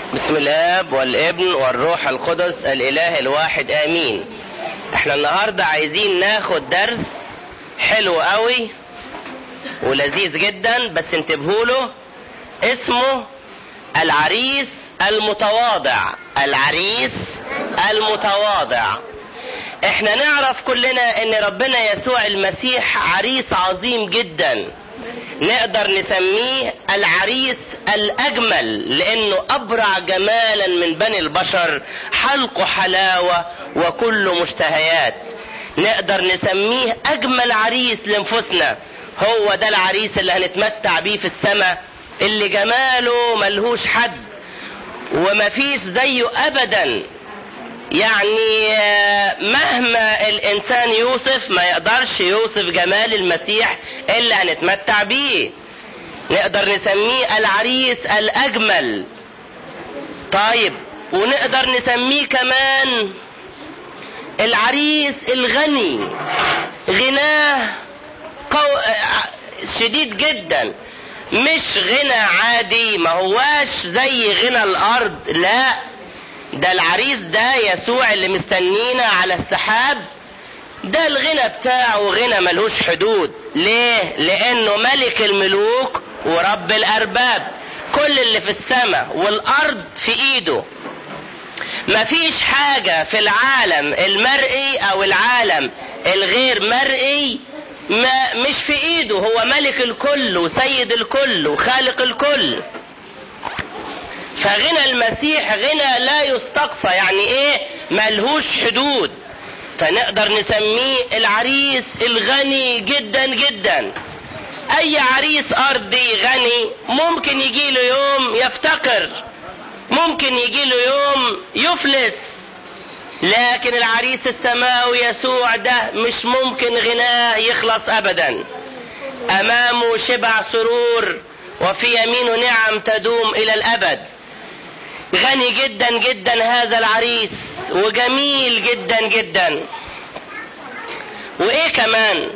بسم الاب والابن والروح القدس الاله الواحد امين احنا النهارده عايزين ناخد درس حلو قوي ولذيذ جدا بس انتبهوا له اسمه العريس المتواضع العريس المتواضع احنا نعرف كلنا ان ربنا يسوع المسيح عريس عظيم جدا نقدر نسميه العريس الاجمل لانه ابرع جمالا من بني البشر حلقه حلاوه وكل مشتهيات نقدر نسميه اجمل عريس لنفوسنا هو ده العريس اللي هنتمتع بيه في السماء اللي جماله ملهوش حد ومفيش زيه ابدا يعني مهما الانسان يوصف ما يقدرش يوصف جمال المسيح اللي هنتمتع بيه نقدر نسميه العريس الاجمل طيب ونقدر نسميه كمان العريس الغني غناه قو... شديد جدا مش غنى عادي ما هواش زي غنى الارض لا ده العريس ده يسوع اللي مستنينا على السحاب ده الغنى بتاعه غنى ملوش حدود ليه لانه ملك الملوك ورب الارباب كل اللي في السماء والارض في ايده مفيش حاجة في العالم المرئي او العالم الغير مرئي ما مش في ايده هو ملك الكل وسيد الكل وخالق الكل فغنى المسيح غنى لا يستقصى يعني ايه ملهوش حدود فنقدر نسميه العريس الغني جدا جدا اي عريس ارضي غني ممكن يجي له يوم يفتقر ممكن يجي له يوم يفلس لكن العريس السماوي يسوع ده مش ممكن غناه يخلص ابدا امامه شبع سرور وفي يمينه نعم تدوم الى الابد غني جدا جدا هذا العريس وجميل جدا جدا وايه كمان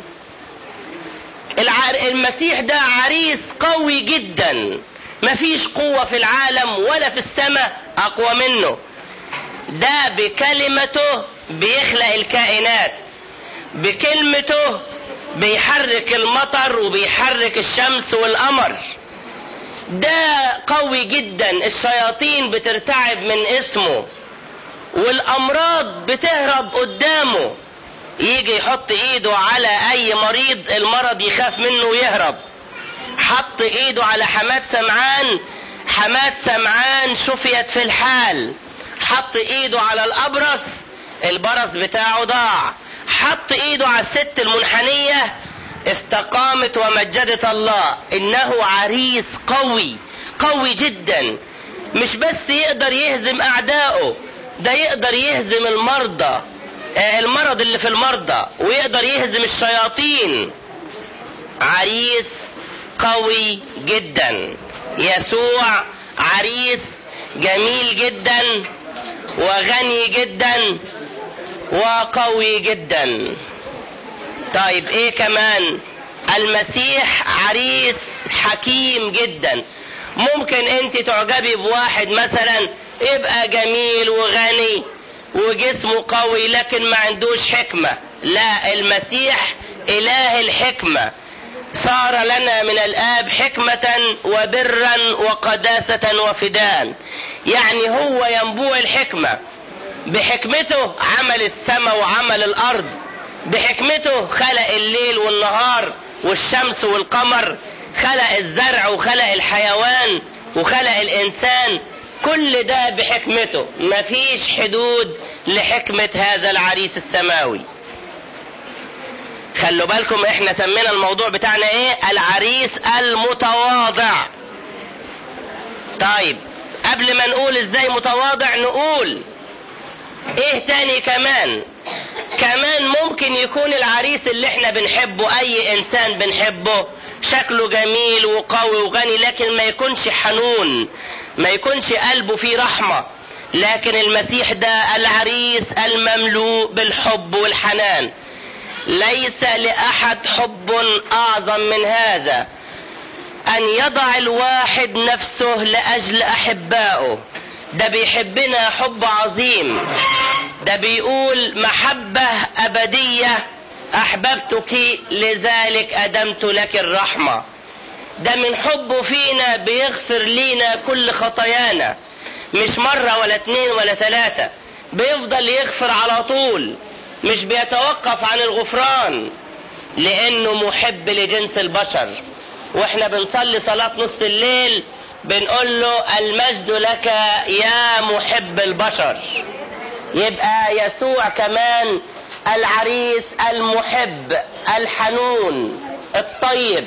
المسيح ده عريس قوي جدا مفيش قوة في العالم ولا في السماء اقوى منه ده بكلمته بيخلق الكائنات بكلمته بيحرك المطر وبيحرك الشمس والقمر ده قوي جدا الشياطين بترتعب من اسمه والامراض بتهرب قدامه يجي يحط ايده على اي مريض المرض يخاف منه ويهرب حط ايده على حماد سمعان حماد سمعان شفيت في الحال حط ايده على الابرص البرص بتاعه ضاع حط ايده على الست المنحنيه استقامت ومجدت الله انه عريس قوي قوي جدا مش بس يقدر يهزم اعدائه ده يقدر يهزم المرضى المرض اللي في المرضى ويقدر يهزم الشياطين عريس قوي جدا يسوع عريس جميل جدا وغني جدا وقوي جدا طيب ايه كمان المسيح عريس حكيم جدا ممكن انت تعجبي بواحد مثلا يبقى جميل وغني وجسمه قوي لكن ما عندوش حكمة لا المسيح اله الحكمة صار لنا من الاب حكمة وبرا وقداسة وفداء يعني هو ينبوع الحكمة بحكمته عمل السماء وعمل الارض بحكمته خلق الليل والنهار والشمس والقمر خلق الزرع وخلق الحيوان وخلق الانسان كل ده بحكمته مفيش حدود لحكمة هذا العريس السماوي خلوا بالكم احنا سمينا الموضوع بتاعنا ايه العريس المتواضع طيب قبل ما نقول ازاي متواضع نقول ايه تاني كمان كمان ممكن يكون العريس اللي احنا بنحبه اي انسان بنحبه شكله جميل وقوي وغني لكن ما يكونش حنون ما يكونش قلبه فيه رحمة لكن المسيح ده العريس المملوء بالحب والحنان ليس لأحد حب أعظم من هذا أن يضع الواحد نفسه لأجل أحبائه ده بيحبنا حب عظيم ده بيقول محبة أبدية أحببتك لذلك أدمت لك الرحمة ده من حبه فينا بيغفر لينا كل خطايانا مش مرة ولا اتنين ولا تلاتة بيفضل يغفر على طول مش بيتوقف عن الغفران لانه محب لجنس البشر واحنا بنصلي صلاة نص الليل بنقول له المجد لك يا محب البشر يبقى يسوع كمان العريس المحب الحنون الطيب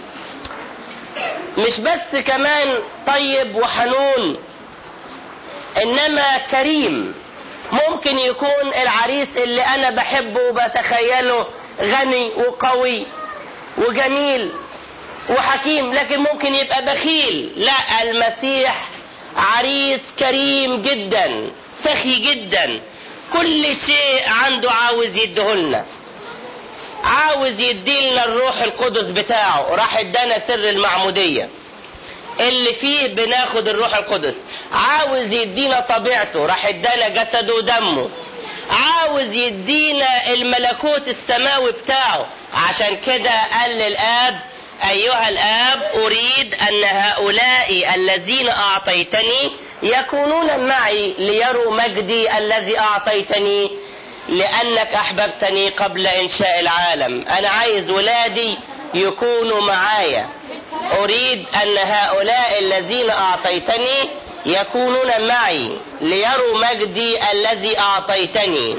مش بس كمان طيب وحنون انما كريم ممكن يكون العريس اللي انا بحبه وبتخيله غني وقوي وجميل وحكيم لكن ممكن يبقى بخيل لا المسيح عريس كريم جدا سخي جدا كل شيء عنده عاوز يديهولنا عاوز يديلنا الروح القدس بتاعه راح ادانا سر المعمودية اللي فيه بناخد الروح القدس عاوز يدينا طبيعته راح ادانا جسده ودمه عاوز يدينا الملكوت السماوي بتاعه عشان كده قال للاب ايها الاب اريد ان هؤلاء الذين اعطيتني يكونون معي ليروا مجدي الذي اعطيتني لانك احببتني قبل انشاء العالم انا عايز ولادي يكونوا معايا اريد ان هؤلاء الذين اعطيتني يكونون معي ليروا مجدي الذي اعطيتني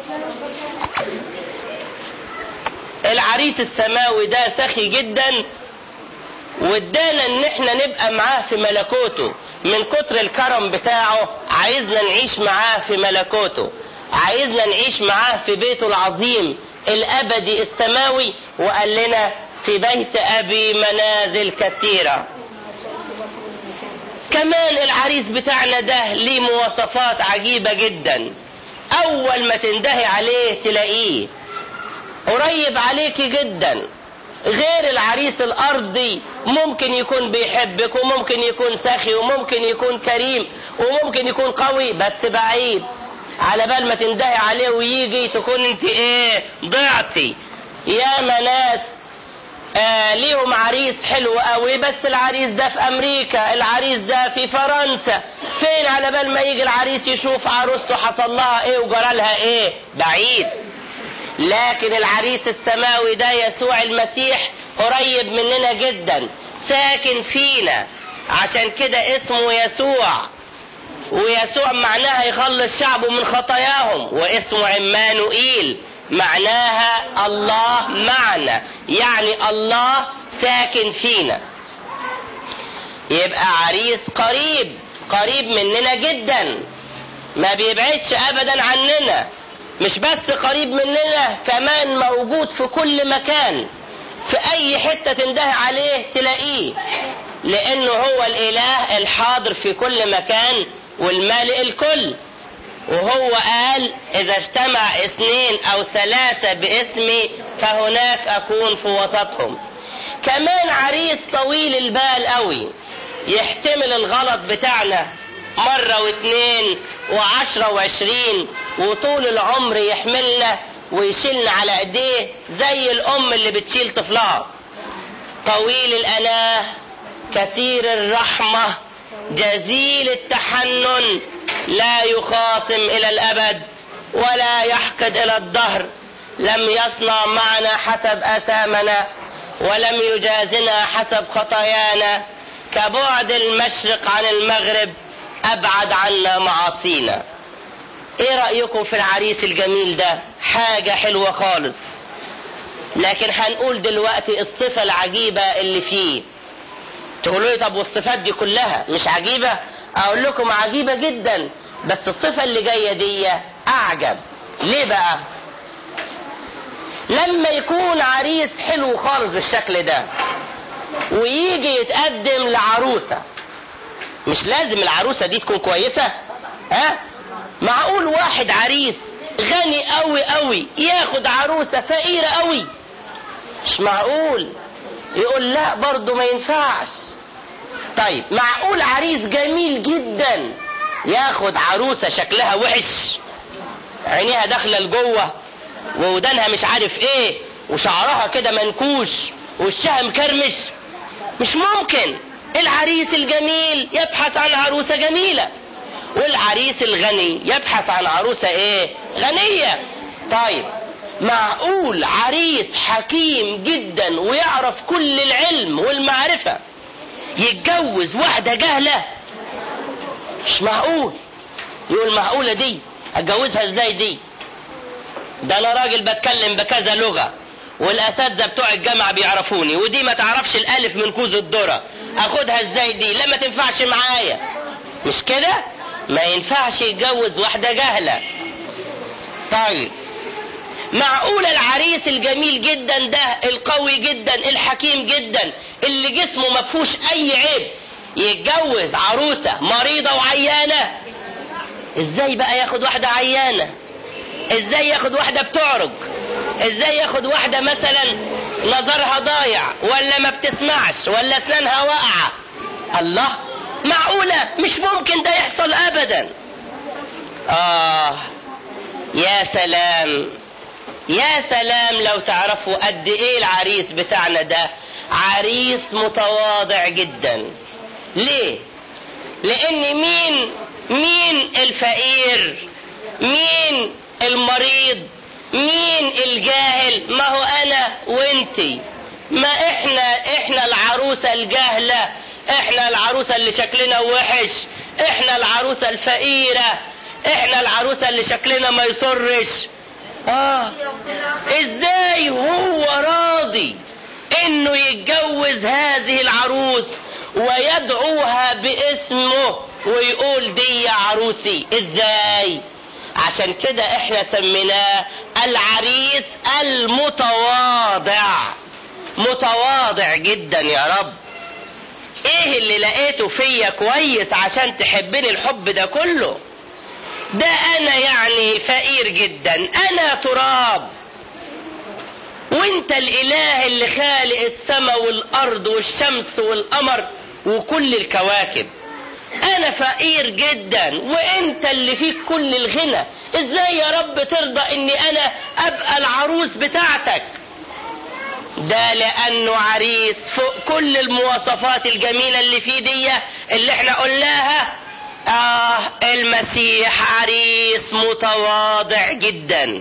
العريس السماوي ده سخي جدا وادانا ان احنا نبقى معاه في ملكوته من كتر الكرم بتاعه عايزنا نعيش معاه في ملكوته عايزنا نعيش معاه في بيته العظيم الابدي السماوي وقال لنا في بيت ابي منازل كثيره كمان العريس بتاعنا ده ليه مواصفات عجيبه جدا اول ما تندهي عليه تلاقيه قريب عليكي جدا غير العريس الارضي ممكن يكون بيحبك وممكن يكون سخي وممكن يكون كريم وممكن يكون قوي بس بعيد على بال ما تندهي عليه ويجي تكون انت ايه ضعتي يا ناس آه ليهم عريس حلو قوي بس العريس ده في امريكا العريس ده في فرنسا فين على بال ما يجي العريس يشوف عروسته حصل لها ايه وجرى لها ايه بعيد لكن العريس السماوي ده يسوع المسيح قريب مننا جدا ساكن فينا عشان كده اسمه يسوع ويسوع معناها يخلص شعبه من خطاياهم واسمه عمانوئيل معناها الله معنا يعني الله ساكن فينا يبقى عريس قريب قريب مننا جدا ما بيبعدش ابدا عننا مش بس قريب مننا كمان موجود في كل مكان في اي حتة تنده عليه تلاقيه لانه هو الاله الحاضر في كل مكان والمالئ الكل وهو قال اذا اجتمع اثنين او ثلاثة باسمي فهناك اكون في وسطهم كمان عريس طويل البال قوي يحتمل الغلط بتاعنا مرة واثنين وعشرة وعشرين وطول العمر يحملنا ويشيلنا على ايديه زي الام اللي بتشيل طفلها طويل الاناه كثير الرحمة جزيل التحنن لا يخاصم الى الابد ولا يحقد الى الدهر لم يصنع معنا حسب اثامنا ولم يجازنا حسب خطايانا كبعد المشرق عن المغرب ابعد عنا معاصينا ايه رايكم في العريس الجميل ده حاجه حلوه خالص لكن هنقول دلوقتي الصفه العجيبه اللي فيه تقولوا لي طب والصفات دي كلها مش عجيبه اقول لكم عجيبه جدا بس الصفه اللي جايه دي اعجب ليه بقى لما يكون عريس حلو خالص بالشكل ده ويجي يتقدم لعروسه مش لازم العروسه دي تكون كويسه ها معقول واحد عريس غني قوي قوي ياخد عروسه فقيره قوي مش معقول يقول لا برضه ما ينفعش طيب معقول عريس جميل جدا ياخد عروسة شكلها وحش عينيها داخلة لجوه وودانها مش عارف ايه وشعرها كده منكوش وشها مكرمش مش ممكن العريس الجميل يبحث عن عروسة جميلة والعريس الغني يبحث عن عروسة ايه غنية طيب معقول عريس حكيم جدا ويعرف كل العلم والمعرفة يتجوز واحدة جهلة مش معقول يقول معقولة دي اتجوزها ازاي دي ده انا راجل بتكلم بكذا لغة والاساتذة بتوع الجامعة بيعرفوني ودي ما تعرفش الالف من كوز الذرة اخدها ازاي دي لا ما تنفعش معايا مش كده ما ينفعش يتجوز واحدة جهلة طيب معقول العريس الجميل جدا ده القوي جدا الحكيم جدا اللي جسمه ما فيهوش اي عيب يتجوز عروسة مريضة وعيانة ازاي بقى ياخد واحدة عيانة ازاي ياخد واحدة بتعرج ازاي ياخد واحدة مثلا نظرها ضايع ولا ما بتسمعش ولا اسنانها واقعة الله معقولة مش ممكن ده يحصل ابدا اه يا سلام يا سلام لو تعرفوا قد ايه العريس بتاعنا ده عريس متواضع جدا ليه لان مين مين الفقير مين المريض مين الجاهل ما هو انا وانتي ما احنا احنا العروسة الجاهلة احنا العروسة اللي شكلنا وحش احنا العروسة الفقيرة احنا العروسة اللي شكلنا ما يصرش اه ازاي هو راضي انه يتجوز هذه العروس ويدعوها باسمه ويقول دي يا عروسي ازاي عشان كده احنا سميناه العريس المتواضع متواضع جدا يا رب ايه اللي لقيته فيا كويس عشان تحبني الحب ده كله ده انا يعني فقير جدا انا تراب وانت الاله اللي خالق السماء والارض والشمس والقمر وكل الكواكب انا فقير جدا وانت اللي فيك كل الغنى ازاي يا رب ترضى اني انا ابقى العروس بتاعتك ده لانه عريس فوق كل المواصفات الجميلة اللي فيه دي اللي احنا قلناها اه المسيح عريس متواضع جدا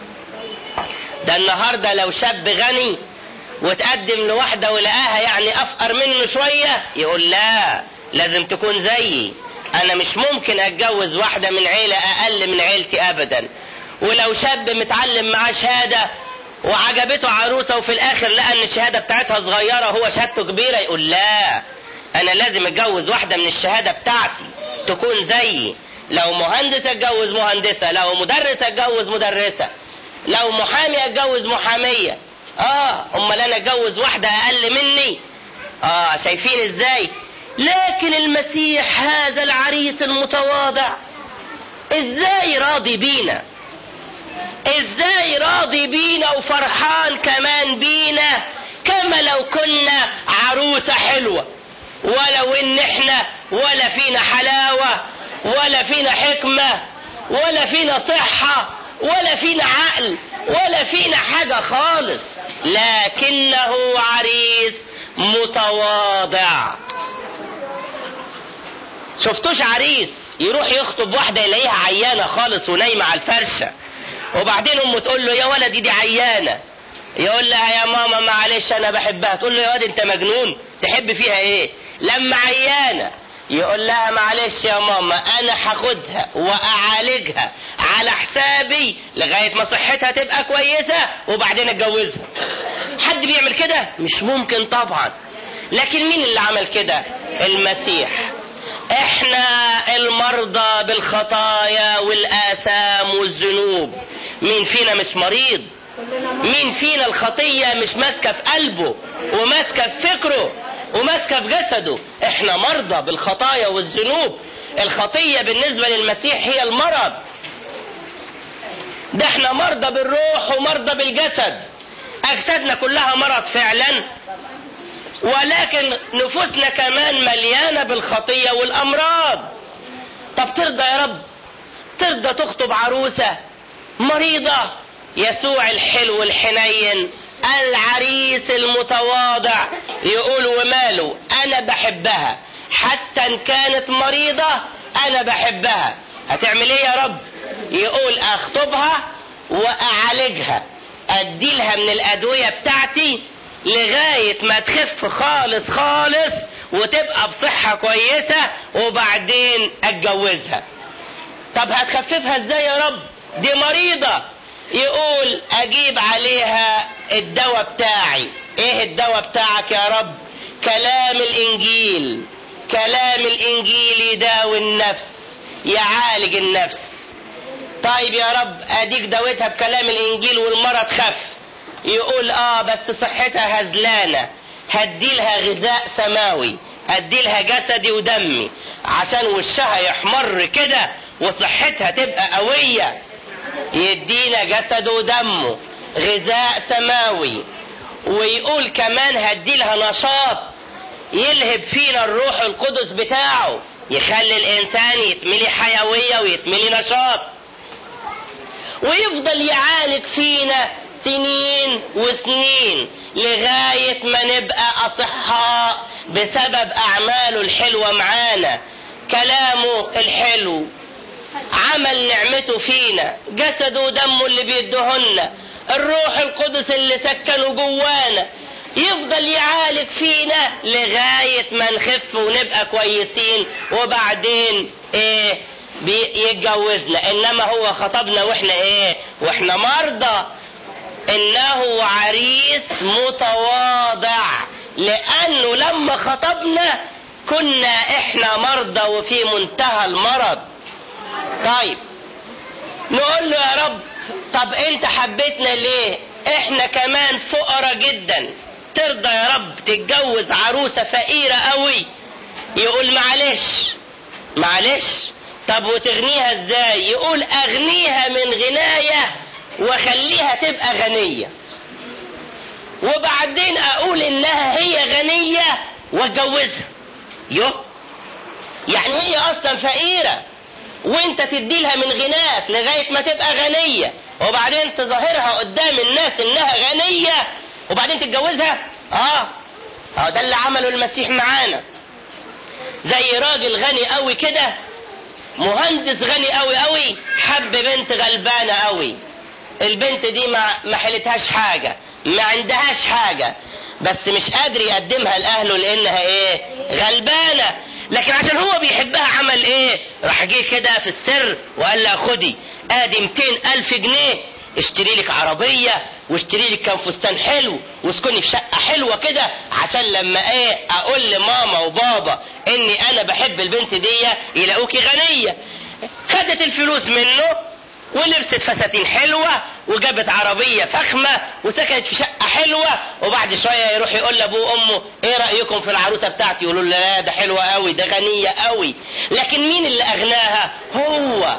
ده النهاردة لو شاب غني وتقدم لواحدة ولقاها يعني افقر منه شوية يقول لا لازم تكون زيي انا مش ممكن اتجوز واحدة من عيلة اقل من عيلتي ابدا ولو شاب متعلم معاه شهادة وعجبته عروسة وفي الاخر لقى ان الشهادة بتاعتها صغيرة هو شهادته كبيرة يقول لا انا لازم اتجوز واحدة من الشهادة بتاعتي تكون زيي لو مهندس اتجوز مهندسة لو مدرس اتجوز مدرسة لو محامي اتجوز محامية اه امال انا اتجوز واحدة اقل مني اه شايفين ازاي لكن المسيح هذا العريس المتواضع ازاي راضي بينا ازاي راضي بينا وفرحان كمان بينا كما لو كنا عروسة حلوة ولو ان احنا ولا فينا حلاوة ولا فينا حكمة ولا فينا صحة ولا فينا عقل ولا فينا حاجة خالص لكنه عريس متواضع شفتوش عريس يروح يخطب واحدة يلاقيها عيانة خالص ونايمة على الفرشة وبعدين امه تقول له يا ولدي دي عيانة يقول لها يا ماما معلش انا بحبها تقول له يا واد انت مجنون تحب فيها ايه لما عيانة يقول لها معلش يا ماما انا هاخدها واعالجها على حسابي لغاية ما صحتها تبقى كويسة وبعدين اتجوزها حد بيعمل كده مش ممكن طبعا لكن مين اللي عمل كده المسيح احنا المرضى بالخطايا والاثام والذنوب مين فينا مش مريض مين فينا الخطية مش ماسكة في قلبه وماسكة في فكره وماسكة في جسده احنا مرضى بالخطايا والذنوب الخطية بالنسبة للمسيح هي المرض ده احنا مرضى بالروح ومرضى بالجسد اجسادنا كلها مرض فعلا ولكن نفوسنا كمان مليانة بالخطية والامراض طب ترضى يا رب ترضى تخطب عروسة مريضة يسوع الحلو الحنين العريس المتواضع يقول وماله انا بحبها حتى ان كانت مريضة انا بحبها هتعمل ايه يا رب يقول اخطبها واعالجها اديلها من الادوية بتاعتي لغاية ما تخف خالص خالص وتبقى بصحة كويسة وبعدين اتجوزها طب هتخففها ازاي يا رب دي مريضة يقول اجيب عليها الدواء بتاعي ايه الدواء بتاعك يا رب كلام الانجيل كلام الانجيل يداوي النفس يعالج النفس طيب يا رب اديك دويتها بكلام الانجيل والمرض خف يقول اه بس صحتها هزلانة هديلها غذاء سماوي هديلها جسدي ودمي عشان وشها يحمر كده وصحتها تبقى قوية يدينا جسده ودمه غذاء سماوي ويقول كمان هديلها نشاط يلهب فينا الروح القدس بتاعه يخلي الانسان يتملي حيوية ويتملي نشاط ويفضل يعالج فينا سنين وسنين لغاية ما نبقى أصحاء بسبب أعماله الحلوة معانا كلامه الحلو عمل نعمته فينا جسده ودمه اللي بيدهن الروح القدس اللي سكنه جوانا يفضل يعالج فينا لغاية ما نخف ونبقى كويسين وبعدين ايه يتجوزنا انما هو خطبنا واحنا ايه واحنا مرضى انه عريس متواضع لانه لما خطبنا كنا احنا مرضى وفي منتهى المرض طيب نقول له يا رب طب انت حبيتنا ليه احنا كمان فقراء جدا ترضى يا رب تتجوز عروسة فقيرة قوي يقول معلش معلش طب وتغنيها ازاي يقول اغنيها من غناية وخليها تبقى غنية وبعدين اقول انها هي غنية واتجوزها يو يعني هي اصلا فقيرة وانت تديلها من غناك لغاية ما تبقى غنية وبعدين تظاهرها قدام الناس انها غنية وبعدين تتجوزها اه اه ده اللي عمله المسيح معانا زي راجل غني قوي كده مهندس غني قوي قوي حب بنت غلبانة قوي البنت دي ما ما حلتهاش حاجة ما عندهاش حاجة بس مش قادر يقدمها لأهله لأنها إيه غلبانة لكن عشان هو بيحبها عمل إيه راح جه كده في السر وقال لها خدي آدي 200 ألف جنيه اشتري لك عربية واشتري لك كام فستان حلو واسكني في شقة حلوة كده عشان لما ايه اقول لماما وبابا اني انا بحب البنت دي يلاقوكي غنية خدت الفلوس منه ولبست فساتين حلوة وجابت عربية فخمة وسكنت في شقة حلوة وبعد شوية يروح يقول لأبوه وأمه إيه رأيكم في العروسة بتاعتي يقولوا له لا ده حلوة قوي ده غنية قوي لكن مين اللي أغناها هو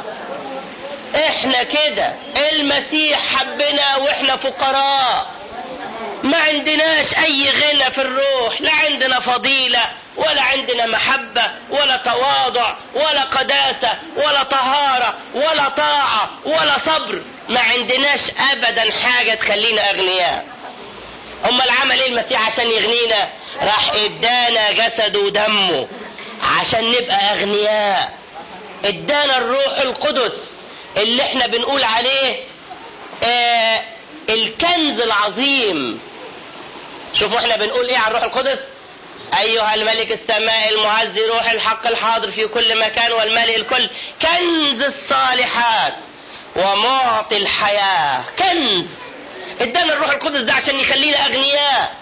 احنا كده المسيح حبنا واحنا فقراء ما عندناش اي غنى في الروح لا عندنا فضيلة ولا عندنا محبة ولا تواضع ولا قداسة ولا طهارة ولا طاعة ولا صبر ما عندناش ابدا حاجة تخلينا اغنياء امال عمل ايه المسيح عشان يغنينا راح ادانا جسده ودمه عشان نبقى اغنياء ادانا الروح القدس اللي احنا بنقول عليه آه الكنز العظيم شوفوا احنا بنقول ايه عن الروح القدس ايها الملك السماء المعز روح الحق الحاضر في كل مكان والملئ الكل كنز الصالحات ومعطي الحياة كنز ادانا الروح القدس ده عشان يخلينا اغنياء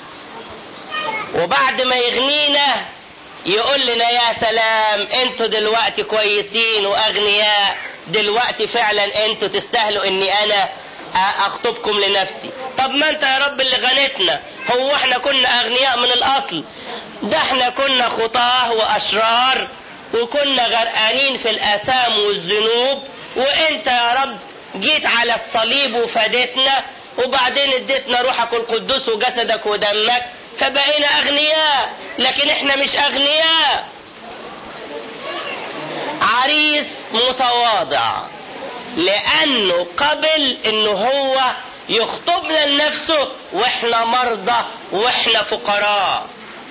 وبعد ما يغنينا يقول لنا يا سلام انتوا دلوقتي كويسين واغنياء دلوقتي فعلا انتوا تستاهلوا اني انا اخطبكم لنفسي طب ما انت يا رب اللي غنتنا هو احنا كنا اغنياء من الاصل ده احنا كنا خطاه واشرار وكنا غرقانين في الاثام والذنوب وانت يا رب جيت على الصليب وفادتنا وبعدين اديتنا روحك القدوس وجسدك ودمك فبقينا اغنياء لكن احنا مش اغنياء عريس متواضع لانه قبل انه هو يخطبنا لنفسه واحنا مرضى واحنا فقراء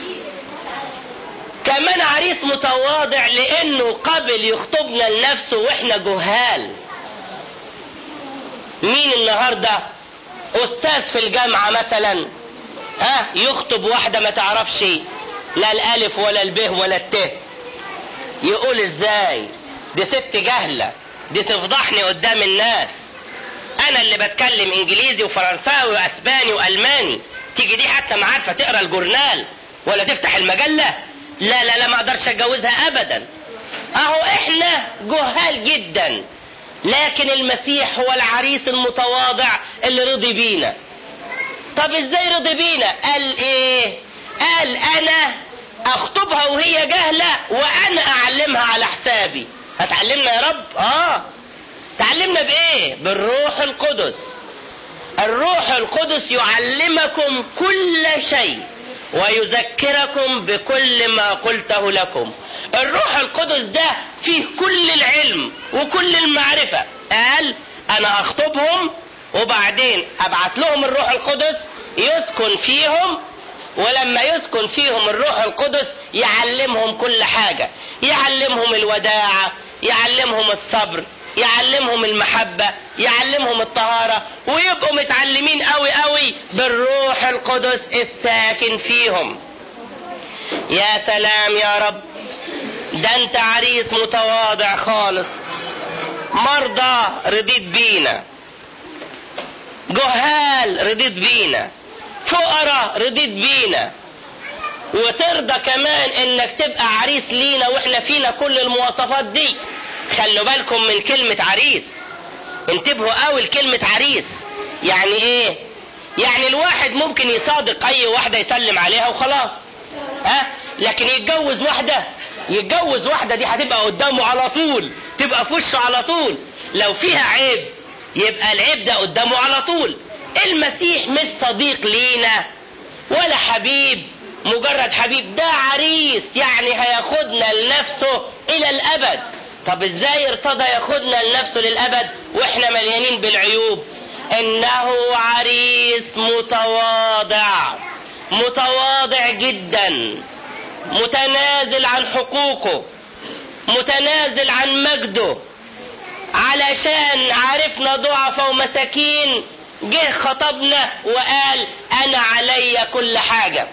كمان عريس متواضع لانه قبل يخطبنا لنفسه واحنا جهال مين النهارده استاذ في الجامعه مثلا ها يخطب واحده ما تعرفش لا الالف ولا الب ولا الت يقول ازاي دي ست جهله دي تفضحني قدام الناس انا اللي بتكلم انجليزي وفرنساوي واسباني والماني تيجي دي حتى ما عارفه تقرا الجورنال ولا تفتح المجله لا لا لا ما اقدرش اتجوزها ابدا اهو احنا جهال جدا لكن المسيح هو العريس المتواضع اللي رضي بينا طب ازاي رضي بينا قال ايه قال انا اخطبها وهي جاهلة وانا اعلمها على حسابي هتعلمنا يا رب اه تعلمنا بايه بالروح القدس الروح القدس يعلمكم كل شيء ويذكركم بكل ما قلته لكم الروح القدس ده فيه كل العلم وكل المعرفة قال انا اخطبهم وبعدين ابعت لهم الروح القدس يسكن فيهم ولما يسكن فيهم الروح القدس يعلمهم كل حاجة يعلمهم الوداعة يعلمهم الصبر يعلمهم المحبة يعلمهم الطهارة ويبقوا متعلمين قوي قوي بالروح القدس الساكن فيهم يا سلام يا رب ده انت عريس متواضع خالص مرضى رضيت بينا جهال رضيت بينا فقراء رضيت بينا وترضى كمان انك تبقى عريس لينا واحنا فينا كل المواصفات دي خلوا بالكم من كلمة عريس انتبهوا قوي لكلمة عريس يعني ايه يعني الواحد ممكن يصادق اي واحدة يسلم عليها وخلاص ها لكن يتجوز واحدة يتجوز واحدة دي هتبقى قدامه على طول تبقى في وشه على طول لو فيها عيب يبقى العيب ده قدامه على طول المسيح مش صديق لينا ولا حبيب مجرد حبيب ده عريس يعني هياخدنا لنفسه الى الابد طب ازاي ارتضى ياخدنا لنفسه للابد واحنا مليانين بالعيوب انه عريس متواضع متواضع جدا متنازل عن حقوقه متنازل عن مجده علشان عرفنا ضعفاء ومساكين جه خطبنا وقال انا علي كل حاجة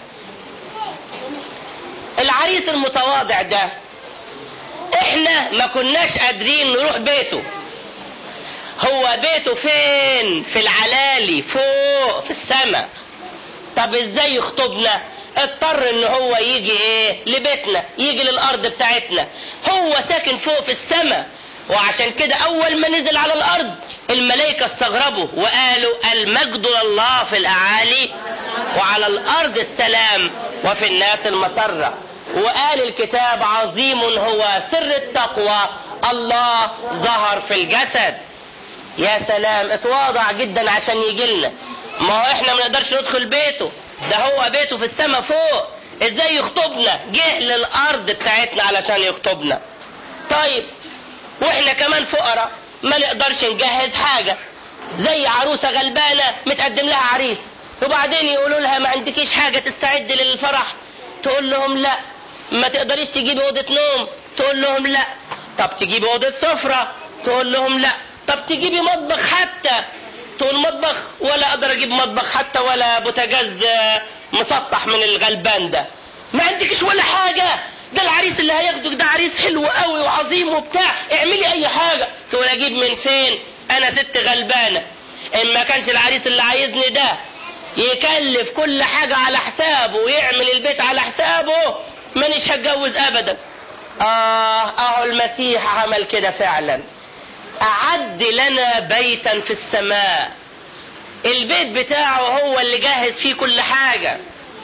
العريس المتواضع ده احنا ما كناش قادرين نروح بيته هو بيته فين في العلالي فوق في السماء طب ازاي يخطبنا اضطر ان هو يجي ايه لبيتنا يجي للارض بتاعتنا هو ساكن فوق في السماء وعشان كده اول ما نزل على الارض الملائكة استغربوا وقالوا المجد لله في الاعالي وعلى الارض السلام وفي الناس المسرة وقال الكتاب عظيم هو سر التقوى الله ظهر في الجسد يا سلام اتواضع جدا عشان يجي لنا ما هو احنا ما نقدرش ندخل بيته ده هو بيته في السماء فوق ازاي يخطبنا جه للارض بتاعتنا علشان يخطبنا طيب واحنا كمان فقراء ما نقدرش نجهز حاجة زي عروسة غلبانة متقدم لها عريس وبعدين يقولوا لها ما عندكيش حاجة تستعد للفرح تقول لهم لا ما تقدريش تجيبي أوضة نوم تقول لهم لا طب تجيبي أوضة سفرة تقول لهم لا طب تجيبي مطبخ حتى تقول مطبخ ولا اقدر اجيب مطبخ حتى ولا بوتاجاز مسطح من الغلبان ده ما عندكش ولا حاجة ده العريس اللي هياخدك ده عريس حلو قوي وعظيم وبتاع اعملي اي حاجة تقول اجيب من فين انا ست غلبانة ان ما كانش العريس اللي عايزني ده يكلف كل حاجة على حسابه ويعمل البيت على حسابه مانيش هتجوز ابدا اه اهو المسيح عمل كده فعلا اعد لنا بيتا في السماء البيت بتاعه هو اللي جهز فيه كل حاجة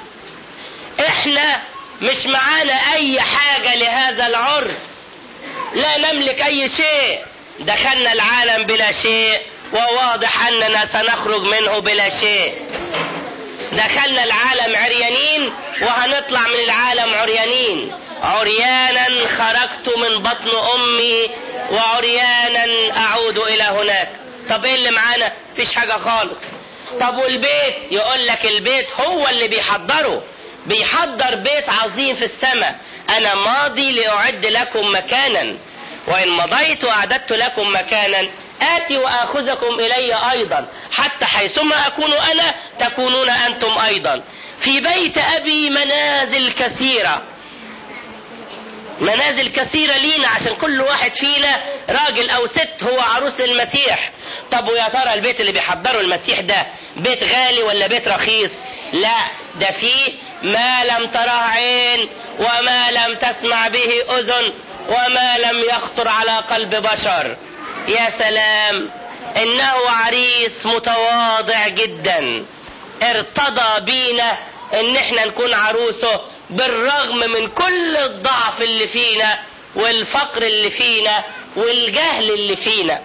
احنا مش معانا اي حاجة لهذا العرس لا نملك اي شيء دخلنا العالم بلا شيء وواضح اننا سنخرج منه بلا شيء دخلنا العالم عريانين وهنطلع من العالم عريانين عريانا خرجت من بطن امي وعريانا اعود الى هناك طب ايه اللي معانا مفيش حاجه خالص طب والبيت يقول لك البيت هو اللي بيحضره بيحضر بيت عظيم في السماء انا ماضي لاعد لكم مكانا وان مضيت واعددت لكم مكانا آتي وآخذكم إلي أيضا حتى حيثما أكون أنا تكونون أنتم أيضا في بيت أبي منازل كثيرة منازل كثيرة لينا عشان كل واحد فينا راجل أو ست هو عروس للمسيح طب ويا ترى البيت اللي بيحضره المسيح ده بيت غالي ولا بيت رخيص لا ده فيه ما لم تره عين وما لم تسمع به أذن وما لم يخطر على قلب بشر يا سلام انه عريس متواضع جدا ارتضى بينا ان احنا نكون عروسه بالرغم من كل الضعف اللي فينا والفقر اللي فينا والجهل اللي فينا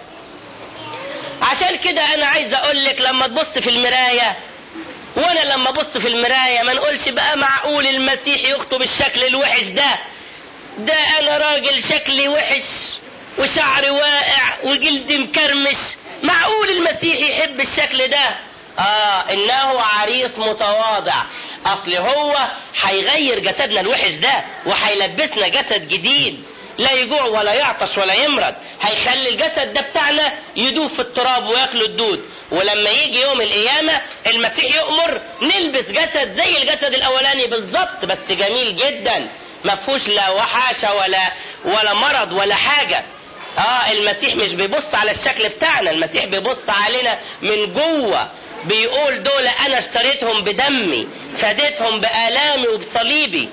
عشان كده انا عايز اقول لك لما تبص في المرايه وانا لما ابص في المرايه ما نقولش بقى معقول المسيح يخطب الشكل الوحش ده ده انا راجل شكلي وحش وشعري واقع وجلدي مكرمش معقول المسيح يحب الشكل ده اه انه عريس متواضع اصل هو هيغير جسدنا الوحش ده وهيلبسنا جسد جديد لا يجوع ولا يعطش ولا يمرض هيخلي الجسد ده بتاعنا يدوب في التراب وياكل الدود ولما يجي يوم القيامة المسيح يؤمر نلبس جسد زي الجسد الاولاني بالظبط بس جميل جدا ما فيهوش لا وحاشة ولا ولا مرض ولا حاجة اه المسيح مش بيبص على الشكل بتاعنا المسيح بيبص علينا من جوه بيقول دول انا اشتريتهم بدمي فديتهم بالامي وبصليبي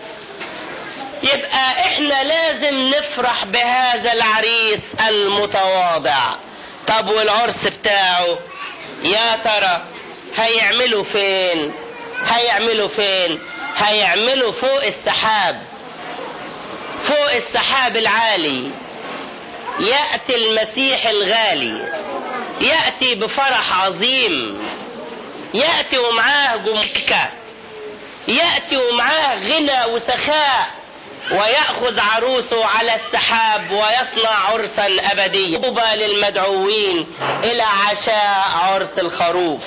يبقى احنا لازم نفرح بهذا العريس المتواضع طب والعرس بتاعه يا ترى هيعملوا فين هيعملوا فين هيعملوا فوق السحاب فوق السحاب العالي ياتي المسيح الغالي ياتي بفرح عظيم ياتي ومعاه جمكه ياتي ومعاه غنى وسخاء وياخذ عروسه على السحاب ويصنع عرسا ابديا طوبى للمدعوين الى عشاء عرس الخروف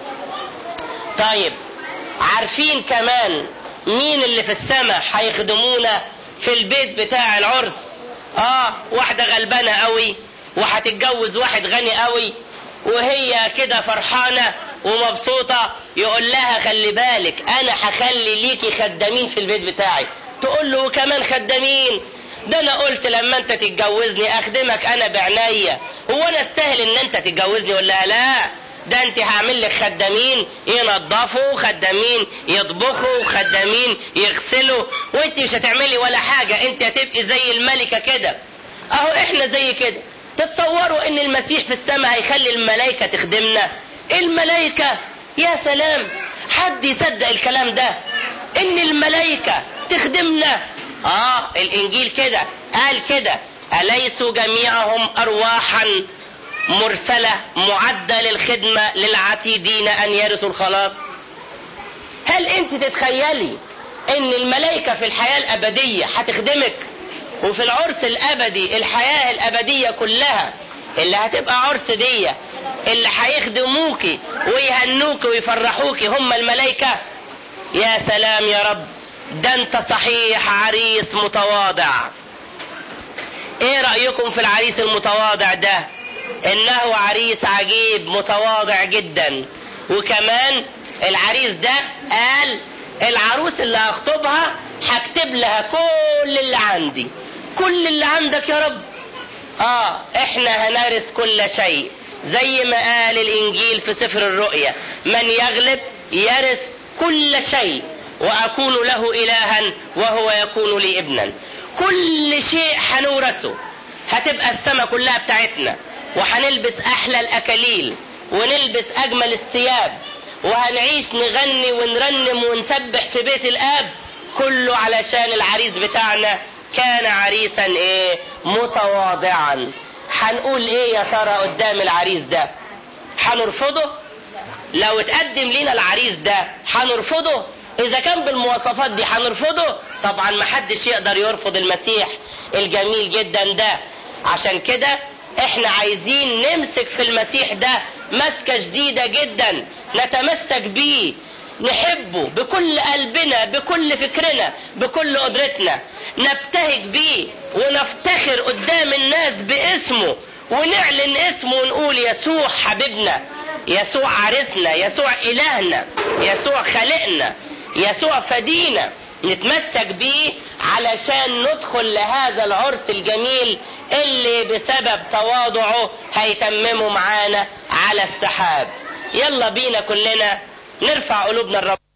طيب عارفين كمان مين اللي في السماء هيخدمونا في البيت بتاع العرس اه واحده غلبانه قوي وهتتجوز واحد غني قوي وهي كده فرحانه ومبسوطه يقول لها خلي بالك انا هخلي ليكي خدامين في البيت بتاعي تقول له كمان خدامين ده انا قلت لما انت تتجوزني اخدمك انا بعناية هو انا استاهل ان انت تتجوزني ولا لا ده انت هعمل لك خدامين ينظفوا خدامين يطبخوا خدامين يغسلوا وانت مش هتعملي ولا حاجة انت هتبقي زي الملكة كده اهو احنا زي كده تتصوروا ان المسيح في السماء هيخلي الملائكة تخدمنا الملائكة يا سلام حد يصدق الكلام ده ان الملائكة تخدمنا اه الانجيل كده قال كده اليسوا جميعهم ارواحا مرسلة معدة للخدمة للعتيدين ان يرثوا الخلاص هل انت تتخيلي ان الملائكة في الحياة الابدية هتخدمك وفي العرس الابدي الحياة الابدية كلها اللي هتبقى عرس دي اللي هيخدموكي ويهنوكي ويفرحوكي هم الملائكة يا سلام يا رب ده انت صحيح عريس متواضع ايه رأيكم في العريس المتواضع ده انه عريس عجيب متواضع جدا وكمان العريس ده قال العروس اللي هخطبها هكتب لها كل اللي عندي كل اللي عندك يا رب اه احنا هنرث كل شيء زي ما قال الانجيل في سفر الرؤيا من يغلب يرث كل شيء واكون له الها وهو يكون لي ابنا كل شيء هنورثه هتبقى السماء كلها بتاعتنا وهنلبس احلى الاكاليل ونلبس اجمل الثياب وهنعيش نغني ونرنم ونسبح في بيت الاب كله علشان العريس بتاعنا كان عريسا ايه متواضعا هنقول ايه يا ترى قدام العريس ده هنرفضه لو اتقدم لنا العريس ده هنرفضه اذا كان بالمواصفات دي هنرفضه طبعا ما حدش يقدر يرفض المسيح الجميل جدا ده عشان كده احنا عايزين نمسك في المسيح ده مسكة جديدة جدا نتمسك بيه نحبه بكل قلبنا بكل فكرنا بكل قدرتنا نبتهج بيه ونفتخر قدام الناس باسمه ونعلن اسمه ونقول يسوع حبيبنا يسوع عرسنا يسوع إلهنا يسوع خلقنا يسوع فدينا نتمسك بيه علشان ندخل لهذا العرس الجميل اللي بسبب تواضعه هيتممه معانا على السحاب يلا بينا كلنا نرفع قلوبنا الرب